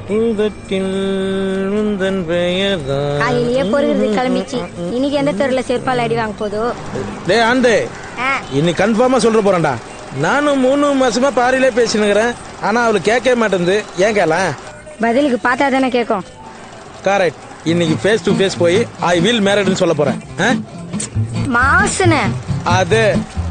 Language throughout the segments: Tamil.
உதட்டில் உந்தன் பெயர்தான் காலையிலேயே பொறுகிறது கிளம்பிச்சு இன்னைக்கு எந்த தெருல செருப்பால் அடி வாங்க போதோ டே ஆண்டு ஆ, இன்னைக்கு கன்ஃபார்மா சொல்ற போறேன்டா நானும் மூணு மாசமா பாரியிலே பேசினுக்கிறேன் ஆனா அவளுக்கு கேட்கவே மாட்டேங்குது ஏன் கேளேன் பதிலுக்கு பார்த்தா தானே கேட்கும் கரெக்ட் இன்னைக்கு ஃபேஸ் டு ஃபேஸ் போய் ஐ வில் மேரட்னு சொல்ல போறேன் ஆ? மாசுன அது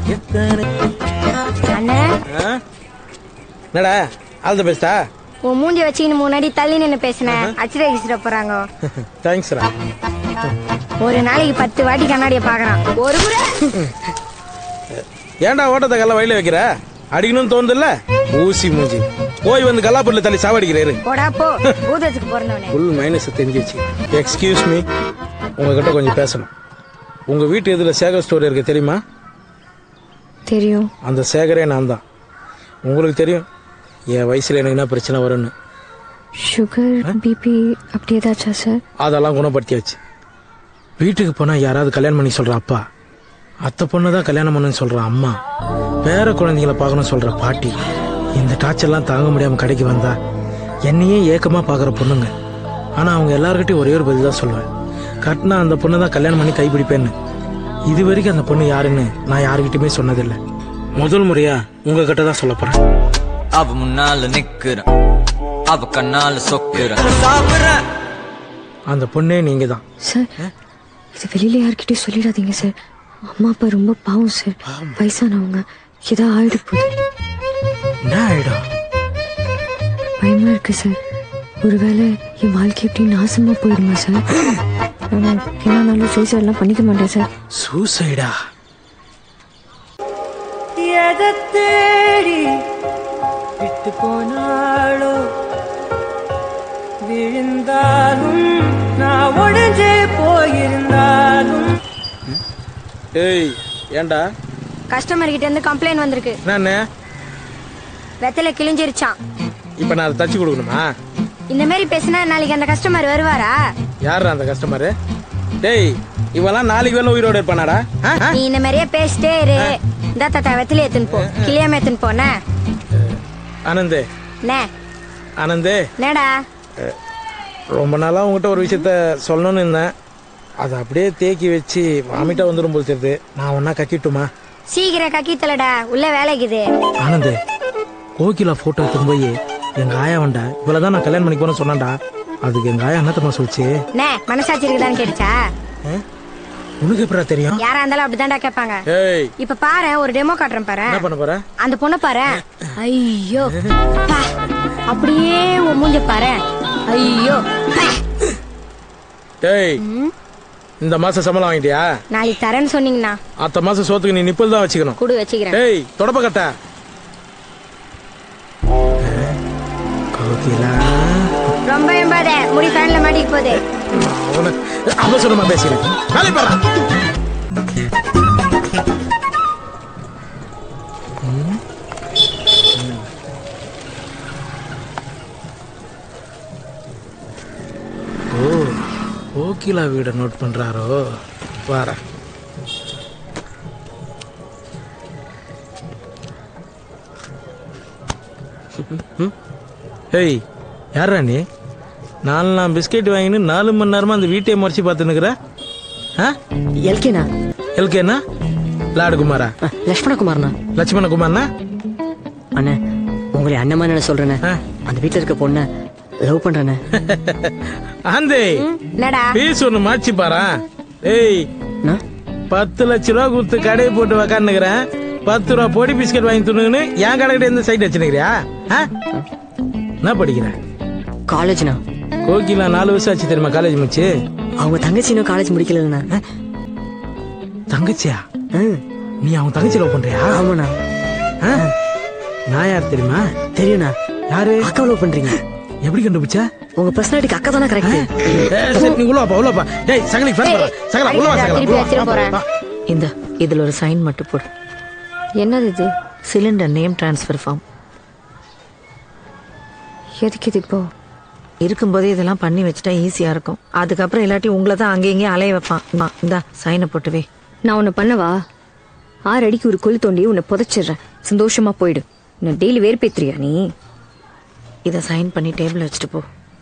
அண்ணே ஆ? என்னடா ஆல் தி பெஸ்டா உன் மூஞ்சி வச்சுக்கின்னு முன்னாடி தள்ளி நின்று பேசினேன் அச்சிர கிச்சிட போறாங்க தேங்க்ஸ்ரா ஒரு நாளைக்கு பத்து வாட்டி கண்ணாடியை பாக்குறான் ஒரு முறை ஏன்டா ஓட்டத்தை கல்ல வயல வைக்கிற அடிக்கணும்னு தோணுதுல்ல ஊசி மூஞ்சி போய் வந்து கல்லாப்பூர்ல தள்ளி சாவடிக்கிறாரு போடா போ பூதத்துக்கு பிறந்தவனே ஃபுல் மைனஸ் தெரிஞ்சிச்சு எக்ஸ்கியூஸ் மீ உங்ககிட்ட கொஞ்சம் பேசணும் உங்க வீட்டு எதுல சேகர் ஸ்டோர் இருக்கு தெரியுமா தெரியும் அந்த சேகரே நான் தான் உங்களுக்கு தெரியும் என் வயசுல எனக்கு என்ன பிரச்சனை வரும்னு சுகர் பிபி அப்படி ஏதாச்சா சார் அதெல்லாம் குணப்படுத்தியாச்சு வீட்டுக்கு போனா யாராவது கல்யாணம் பண்ணி சொல்ற அப்பா அத்தை பொண்ணு தான் கல்யாணம் பண்ணுன்னு சொல்ற அம்மா பேர குழந்தைகளை பார்க்கணும் சொல்ற பாட்டி இந்த டார்ச்சர்லாம் தாங்க முடியாம கடைக்கு வந்தா என்னையே ஏக்கமா பார்க்குற பொண்ணுங்க ஆனா அவங்க எல்லார்கிட்டயும் ஒரே ஒரு பதில் தான் சொல்லுவேன் கட்டினா அந்த பொண்ணு தான் கல்யாணம் பண்ணி கைப்பிடிப்பேன்னு இது வரைக்கும் அந்த பொண்ணு யாருன்னு நான் யாருக்கிட்டயுமே சொன்னதில்லை முதல் முறையா உங்ககிட்ட தான் சொல்ல போறேன் அவ முன்னால நிக்கிறேன் அவ கண்ணால சொக்குறேன் சாப்பிடுறேன் அந்த பொண்ணே நீங்க தான் சார் இது வெளியில யார்கிட்டயும் சொல்லிடாதீங்க சார் அம்மா அப்பா ரொம்ப பாவம் சார் வயசானவங்க ஏதோ ஆயிடு போகுது என்ன ஆயிடும் பயமா இருக்கு சார் ஒருவேளை என் வாழ்க்கை எப்படி நாசமா போயிடுமா சார் நான் என்னாலும் சூசைட்லாம் பண்ணிக்க மாட்டேன் சார் சூசைடா எதை தேடி விட்டு போனாளோ விழுந்தாலும் நான் உடஞ்சே போயிருந்தாலும் ஏய் ஏன்டா கஸ்டமர் கிட்ட இருந்து கம்ப்ளைண்ட் வந்திருக்கு என்னண்ணே வெத்தலை கிழிஞ்சிருச்சான் இப்ப நான் அதை தச்சு கொடுக்கணுமா இந்த மாதிரி பேசினா நாளைக்கு அந்த கஸ்டமர் வருவாரா யாரு அந்த கஸ்டமரு டேய் இவெல்லாம் நாளைக்கு வேலை உயிரோட இருப்பானாடா ஆ? ஆ? நீ இந்த மாதிரியே பேசிட்டே இரு இந்த தாத்தா வெத்தலை ஏத்துன்னு போ கிளியாம ஏத்துன்னு போன ஆனந்தே நே ஆனந்தே நேடா ரொம்ப நாளா உங்ககிட்ட ஒரு விஷயத்த சொல்லணும்னு இருந்தேன் அதை அப்படியே தேக்கி வச்சு வாமிட்டா வந்துடும் போல் தெரியுது நான் ஒன்னா கக்கிட்டுமா சீக்கிரம் கக்கித்தலடா உள்ள வேலைக்குது ஆனந்தே கோகிலா போட்டோ எடுத்துன்னு போய் எங்க ஆயா வண்டா இவ்வளவுதான் நான் கல்யாணம் பண்ணி போறேன்னு சொன்னான்டா அதுக்கு எங்க ஆயா என்னத்தமா சொல்லிச்சு நே மனசாட்சி இருக்குதான்னு கேட்டுச்சா ஆ? உனக்கு எப்படா தெரியும் யாரா இருந்தாலும் அப்படிதான்டா கேட்பாங்க ஏய் இப்ப பாரு ஒரு டெமோ காட்டுறேன் பாரு என்ன பண்ண போற அந்த பொண்ணை பாரு ஐயோ பா. அப்படியே உன் மூஞ்ச பாரு ஐயோ பா. ஏய் இந்த மாசம் சம்பளம் வாங்கிட்டியா நாளைக்கு தரேன்னு சொன்னீங்கண்ணா அத்த மாசம் சோத்துக்கு நீ நிப்பல் தான் வச்சுக்கணும் குடு வச்சுக்கிறேன் ஏய் தொடப்ப கட்ட கோகிலா ரொம்ப எம்பாத முடி ஃபேன்ல மாட்டிக்கு போகுது அவன அவசரமா பேசுறேன் வேலை பாரா ஓ கோகிலா வீட நோட் பண்றாரோ வார ஏய் யாரா நீ நாலு நான் பிஸ்கெட் வாங்கின்னு நாலு மணி நேரமா அந்த வீட்டையே மறைச்சு பார்த்துன்னுக்குற ஆ எல்கேனா எல்கேனா லாடுகுமாரா லக்ஷ்மணகுமார்ண்ணா லட்சுமண குமார்னா அண்ணே உங்களை அண்ணன் என்ன சொல்றேனே ஆ. அந்த வீட்டுல இருக்க பொண்ண லவ் பண்றேனே ஆந்தே என்னடா பீஸ் ஒண்ணு மாச்சு பாரா ஏய் அண்ணா, பத்து லட்ச ரூபா கொடுத்து கடையை போட்டு உக்காந்துக்கிறேன் பத்து ரூபா பொடி பிஸ்கெட் வாங்கி துணுன்னு என் கடைக்கிட்ட இருந்து சைட் வச்சுனுக்கிறியா ஆ? என்ன படிக்கிற காலேஜ்ண்ணா கோகிலா நாலு வருஷம் ஆச்சு தெரியுமா காலேஜ் முடிச்சு அவங்க தங்கச்சி இன்னும் காலேஜ் முடிக்கலண்ணா தங்கச்சியா ஆ, நீ அவன் தங்கச்சி லவ் பண்றியா ஆமாண்ணா ஆ? நான் யார் தெரியுமா தெரியும்ண்ணா யாரு அக்கா லவ் பண்றீங்க எப்படி கண்டுபிடிச்ச உங்க பர்சனாலிட்டிக்கு அக்கா தானே கரெக்ட் ஏய், சரி, நீ உள்ள வாப்பா உள்ள வாப்பா டேய் சகலி ஃபேன் போடுற சகலா உள்ள வா சகலா திருப்பி உள்ள வா. வச்சிட்டு போறேன். வா. இந்த இதுல ஒரு சைன் மட்டும் போடு என்னது இது சிலிண்டர் நேம் டிரான்ஸ்ஃபர் ஃபார்ம் எதுக்கு இது இப்போ இருக்கும்போதே இதெல்லாம் பண்ணி வச்சுட்டா ஈஸியா இருக்கும் அதுக்கப்புறம் இல்லாட்டி உங்களை தான் அங்கே இங்கேயும் அலைய வைப்பான் இந்தா, இந்தா சைனை போட்டுவே நான் உன்னை பண்ணவா ஆறு அடிக்கு ஒரு குழி தோண்டி உன்னை புதைச்சிடுறேன் சந்தோஷமா போயிடு உன்னை டெய்லி வேர்பேத்துறியா நீ இதை சைன் பண்ணி டேபிள் வச்சுட்டு போ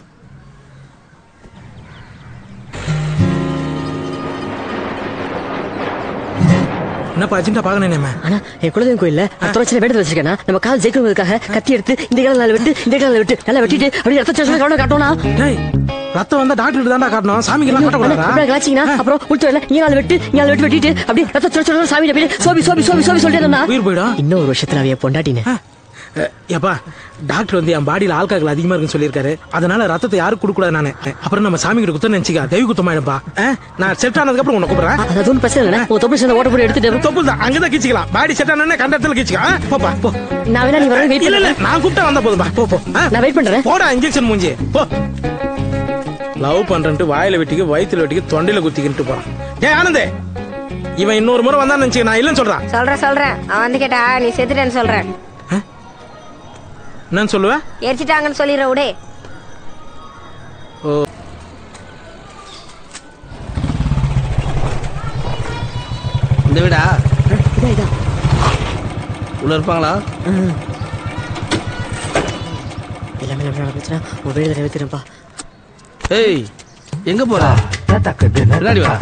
என்னப்பா அர்ஜென்ட்டா பார்க்கணும் ஆனா என் குலதெய்வம் கோயில்ல தொடர்ச்சி வேடத்தில் வச்சிருக்கேன் நம்ம கால் ஜெயிக்கிறதுக்காக கத்தி எடுத்து இந்த கால வெட்டு இந்த கால வெட்டு நல்லா வெட்டிட்டு அப்படியே ரத்த சோஷன் கவனம் காட்டோம்னா டேய் ரத்தம் வந்தா டாக்டர் தான்டா காட்டணும் சாமிக்கு எல்லாம் காட்டக்கூடாதா அப்படியே காய்ச்சிங்கன்னா அப்புறம் உள்த்து வரல இங்க நாள் வெட்டு இங்க நாள் வெட்டு வெட்டிட்டு அப்படியே ரத்த சோஷன் சாமி அப்படியே சோபி சோபி சோபி சோபி சொல்லிட்டு இருந்தா உயிர் போயிடும் இன்னும் ஒரு வருஷத்துல அவன் பொண்டாட்டினேன் அஹ், ஏப்பா டாக்டர் வந்து என் பாடியில ஆல்காக்கள் அதிகமா இருக்குன்னு சொல்லியிருக்காரு அதனால ரத்தத்தை யாரும் கொடுக்க கூடாது நானு அப்புறம் நம்ம சாமி கிட்ட குத்தம் நினைச்சிக்கா தெய்வ குத்தமாயிடும்பா அஹ், நான் செட் ஆனதுக்கு அப்புறம் உன்னை கூப்பிடுறேன் அது ஒன்றும் பிரச்சனை இல்லை உன் தொப்பி சேர்ந்த ஓட்ட போட்டு எடுத்துட்டு தொப்புள் தான் அங்கதான் கிச்சிக்கலாம் பாடி செட் ஆனா கண்ட இடத்துல கிச்சிக்கலாம் அஹ், போப்பா போ நான் வேணா நீ வர வெயிட் இல்ல இல்ல பண்ணல நான் கூப்பிட்டா வந்தா போதும்பா போ போ அஹ், நான் வெயிட் பண்றேன் போடா இன்ஜெக்ஷன் மூஞ்சி போ லவ் பண்றேன்ட்டு வாயில வெட்டிக்கு வயித்துல வெட்டிக்கு தொண்டையில குத்திக்கிட்டு போறான் ஏ ஆனந்தே இவன் இன்னொரு முறை வந்தான்னு நினைச்சு நான் இல்லைன்னு சொல்றான் சொல்றேன் சொல்றேன் அவன் வந்து கேட்டா நீ செத்துட்டேன்னு சொல்றேன் என்னன்னு சொல்லுவேன் எரிச்சிட்டாங்கன்னு சொல்லிடுற விடே இந்த வீடா இதான் இதான் உள்ள இருப்பாங்களா எல்லாமே நல்லா நடந்துச்சுன்னா உன் வேலை நிறைவேற்றிருப்பா ஏய் எங்க போற பின்னாடி வா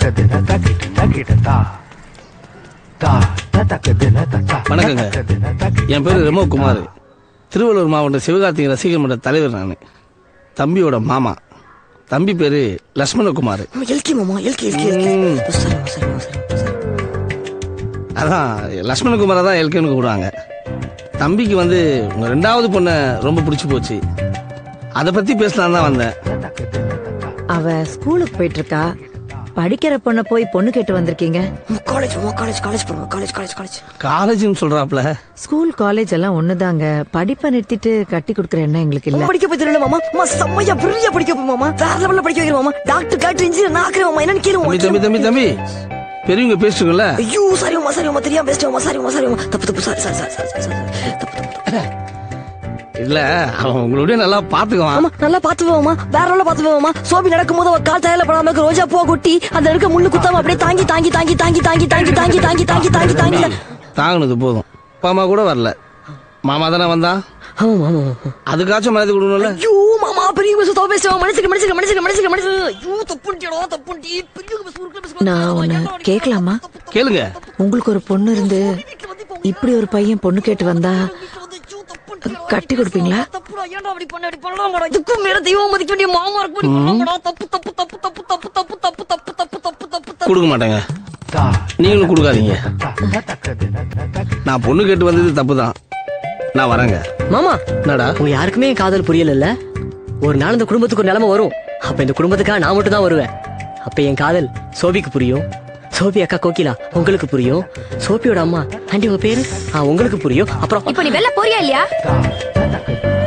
வணக்கங்க என் பேரு ரெமோ குமார் திருவள்ளூர் மாவட்ட சிவகார்த்திகை ரசிகர் மன்ற தலைவர் நான் தம்பியோட மாமா தம்பி பேரு லட்சுமணகுமார் எல்கி மாமா எல்கி எல்கி எல்கி சரி சரி சரி அதான் லட்சுமணகுமாரை தான் எல்கேன்னு கூப்பிடுவாங்க தம்பிக்கு வந்து உங்க ரெண்டாவது பொண்ணை ரொம்ப பிடிச்சி போச்சு அதை பத்தி பேசலாம் தான் வந்தேன் அவ ஸ்கூலுக்கு போயிட்டு இருக்கா படிக்கிற பொண்ண போய் பொண்ணு கேட்டு வந்திருக்கீங்க காலேஜ் காலேஜ் காலேஜ் போடுவோம் காலேஜ் காலேஜ் காலேஜ் காலேஜ்னு சொல்றாப்ல ஸ்கூல் காலேஜ் எல்லாம் ஒண்ணுதாங்க படிப்பை நிறுத்திட்டு கட்டி கொடுக்குற எண்ணம் எங்களுக்கு இல்ல படிக்க போய் தெரியல மாமா அம்மா செம்மையா பெரிய படிக்க போய் மாமா வேற லெவல்ல படிக்க வைக்கிறேன் மாமா டாக்டர் டாக்டர் இன்ஜினியர் நான் ஆக்குறேன் மாமா என்னன்னு கேளு தம்பி தம்பி தம்பி தம்பி பெரியவங்க பேசுங்கல்ல ஐயோ சாரி மாமா சாரி மாமா தெரியாம பேசிட்டேன் மாமா சாரி மாமா சாரி மாமா தப்பு தப்பு sorry sorry sorry sorry sorry sorry தப்பு தப்பு இல்ல அவன் உங்களுடைய நல்லா பாத்துக்குவான் ஆமா நல்லா பாத்து மாமா வேற லெவல்ல பாத்து மாமா சோபி நடக்கும்போது அவ கால் தரையில படாம இருக்க ரோஜா பூ கொட்டி அந்த இருக்க முள்ளு குத்தாம அப்படியே தாங்கி தாங்கி தாங்கி தாங்கி தாங்கி தாங்கி தாங்கி தாங்கி தாங்கி தாங்கி தாங்கி தாங்கினது போதும் அப்பா அம்மா கூட வரல மாமா தானே வந்தா ஆமா ஆமா ஆமா அதுக்காச்சும் மரியாதை கொடுக்கணும்ல ஐயோ மாமா பெரிய பஸ் தோ பேசுவோம் மனுஷங்க மனுஷங்க மனுஷங்க மனுஷங்க மனுஷங்க ஐயோ தப்புண்டியடா தப்புண்டி பெரிய பஸ் ஊருக்குள்ள பஸ் நான் ஒண்ணு கேட்கலாமா கேளுங்க உங்களுக்கு ஒரு பொண்ணு இருந்து இப்படி ஒரு பையன் பொண்ணு கேட்டு வந்தா கட்டி கொடுப்பீங்களா தப்புடா ஏன்டா அப்படி பண்ண அப்படி பண்ணலாமாடா இதுக்கும் மேல தெய்வம் மதிக்க வேண்டிய மாமா இருக்கு இப்படி பண்ணலாமாடா தப்பு தப்பு தப்பு தப்பு தப்பு தப்பு தப்பு தப்பு தப்பு தப்பு தப்பு தப்பு கொடுக்க மாட்டேங்க நீங்களும் கொடுக்காதீங்க நான் பொண்ணு கேட்டு வந்தது தப்பு தான் நான் வரேங்க மாமா என்னடா உங்க யாருக்குமே என் காதல் புரியல ஒரு நாள் இந்த குடும்பத்துக்கு ஒரு நிலைமை வரும் அப்ப இந்த குடும்பத்துக்காக நான் மட்டும் தான் வருவேன் அப்ப என் காதல் சோபிக்கு புரியும் சோபி அக்கா கோகிலா உங்களுக்கு புரியும் சோபியோட அம்மா ஆண்டி உங்க பேரு ஆ உங்களுக்கு புரியும் அப்புறம் இப்போ நீ வெளில போறியா இல்லையா